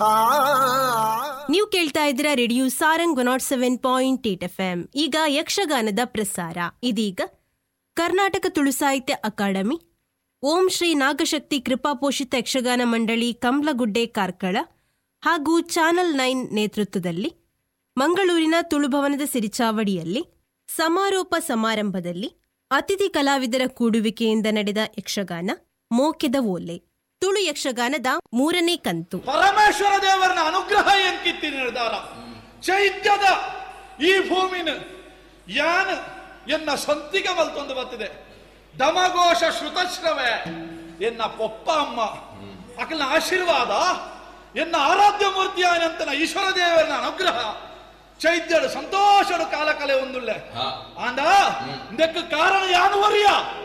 ನೀವು ಕೇಳ್ತಾ ಇದ್ದೀರ radio Sarang one nought seven point eight F M ಈಗ ಯಕ್ಷಗಾನದ ಪ್ರಸಾರ ಇದೀಗ ಕರ್ನಾಟಕ ತುಳು ಸಾಹಿತ್ಯ ಅಕಾಡೆಮಿ ಓಂ ಶ್ರೀ ನಾಗಶಕ್ತಿ ಕೃಪಾಪೋಷಿತ ಯಕ್ಷಗಾನ ಮಂಡಳಿ ಕಂಬ್ಲಗುಡ್ಡೆ ಕಾರ್ಕಳ ಹಾಗೂ ಚಾನಲ್ ನೈನ್ ನೇತೃತ್ವದಲ್ಲಿ ಮಂಗಳೂರಿನ ತುಳುಭವನದ ಸಿರಿಚಾವಡಿಯಲ್ಲಿ ಸಮಾರೋಪ ಸಮಾರಂಭದಲ್ಲಿ ಅತಿಥಿ ಕಲಾವಿದರ ಕೂಡುವಿಕೆಯಿಂದ ನಡೆದ ಯಕ್ಷಗಾನ ಮೋಕೆದ ಓಲೆ ತುಳು ಯಕ್ಷಗಾನದ ಮೂರನೇ ಕಂತು ಪರಮೇಶ್ವರ ದೇವರನ ಅನುಗ್ರಹ ಎಂಕಿತ್ತಿ ನಿರ್ಧಾರ ಚೈತ್ಯದ ಈ ಭೂಮಿನ ಯಾನ್ ಎನ್ನ ಸಂತಿಗೆ ಬಲ್ತೊಂದು ಬತ್ತಿದೆ ದಮಘೋಷ ಶ್ರುತಶ್ರವೆ ಎನ್ನ ಪೊಪ್ಪ ಅಮ್ಮ ಅಕಲ್ನ ಆಶೀರ್ವಾದ ಎನ್ನ ಆರಾಧ್ಯ ಮೂರ್ತಿಯಾನಂತನ ಈಶ್ವರ ದೇವರನ ಅನುಗ್ರಹ ಚೈತ್ಯಡು ಸಂತೋಷಡು ಕಾಲ ಕಲೆ ಒಂದುಳ್ಳೆ ಆಂದ ಇದಕ್ಕೆ ಕಾರಣ ಯಾನು ವರಿಯ